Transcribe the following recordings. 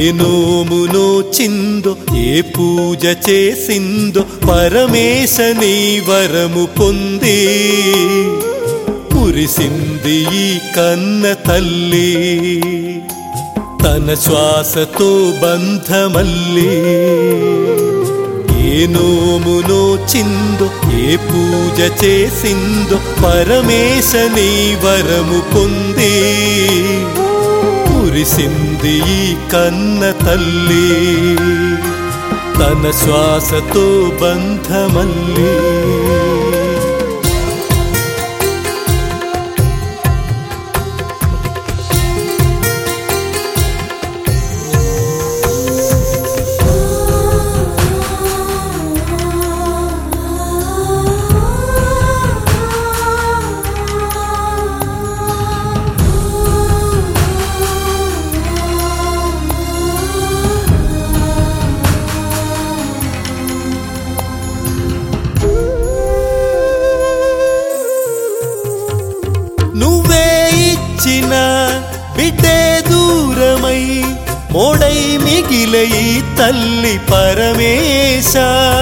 ఏ నోమునో చిందో ఏ పూజ చేసిందో పరమేశ నీ వరము పొంది మురిసింది ఈ కన్న తల్లి తన శ్వాసతో బంధమల్లి ఏ నోమునో చిందో ఏ పూజ చేసిందో పరమేశ నీ వరము పొంది కురిసింది ఈ కన్న తల్లి తన శ్వాసతో బంధమల్లి నువ్వే ఇచ్చిన బిడ్డే దూరమై మోడై మిగిలే ఈ తల్లి పరమేశ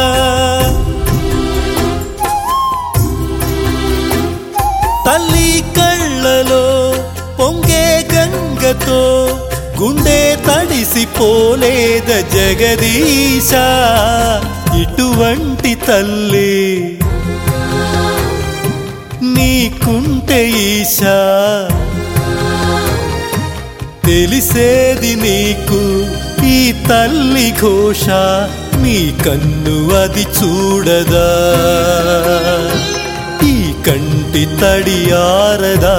తల్లి కళ్ళలో పొంగే గంగతో గుండె తడిసిపోలేద జగదీశ ఇటువంటి తల్లి నీకుంటే ఈశా తెలిసేది నీకు ఈ తల్లి ఘోష నీ కన్ను అది చూడదా ఈ కంటి తడియారదా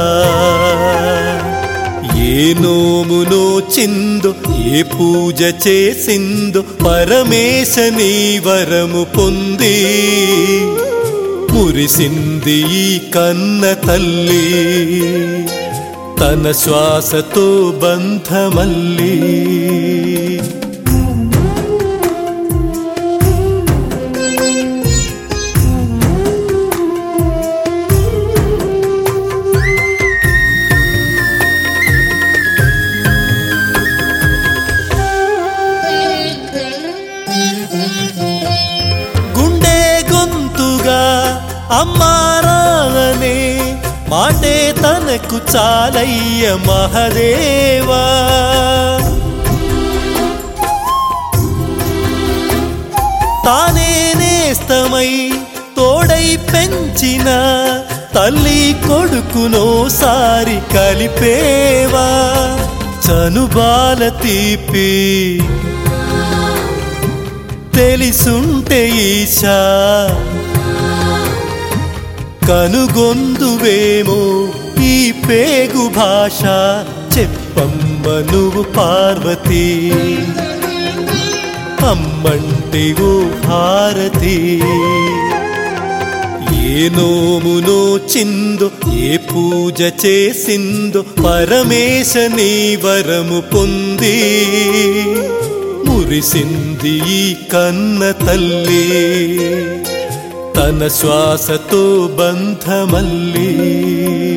ఏ నోమునో చిందో ఏ పూజ చేసిందో పరమేశ నీ వరము పొంది మురిసింది ఈ కన్న తల్లి తన శ్వాసతో బంధమల్లి గుండె గొంతుగా అమ్మారానే మాటే తనకు చాలయ్య మహదేవా తానే నేస్తమై తోడై పెంచిన తల్లి కొడుకునోసారి కలిపేవా చనుబాల తీపి తెలిసుంటే ఈశా కనుగొందువేమో ఈ పేగు భాష చెప్పమ్మ నువ్వు పార్వతి అమ్మంటే ఓ భారతి ఏ నోమునో చిందో ఏ పూజ చేసిందో పరమేశ నీ వరము పొంది మురిసింది ఈ కన్న తల్లి తన శ్వాసతో బంధమల్లి